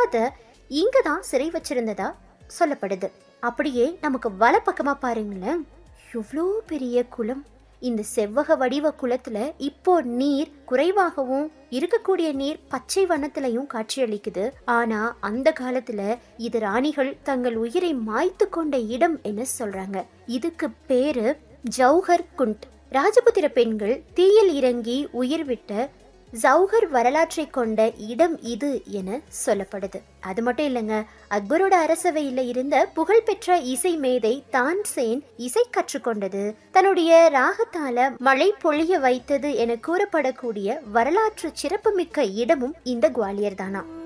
ஜல்லாத இங்க தான் சிறை வச்சிருந்ததா சொல்லப்படுது அப்படியே நமக்கு வலப்பக்கமா பாருங்களேன் எவ்வளோ பெரிய குளம் இந்த செவ்வக வடிவ குளத்துல இப்போ நீர் குறைவாகவும் இருக்கக்கூடிய நீர் பச்சை வண்ணத்திலையும் காட்சியளிக்குது ஆனா அந்த காலத்துல இது ராணிகள் தங்கள் உயிரை மாய்த்து கொண்ட இடம் என சொல்றாங்க இதுக்கு பேரு ஜௌஹர் குண்ட் ராஜபுத்திர பெண்கள் தீயில் இறங்கி உயிர் விட்ட ஜௌஹர் வரலாற்றை கொண்ட இடம் இது என சொல்லப்படுது அது மட்டும் இல்லைங்க அக்பரோட அரசவையில் இருந்த புகழ்பெற்ற இசை மேதை தான்சேன் இசை கற்றுக்கொண்டது தன்னுடைய ராகத்தால மழை பொழிய வைத்தது என கூறப்படக்கூடிய வரலாற்று சிறப்புமிக்க இடமும் இந்த குவாலியர் தானா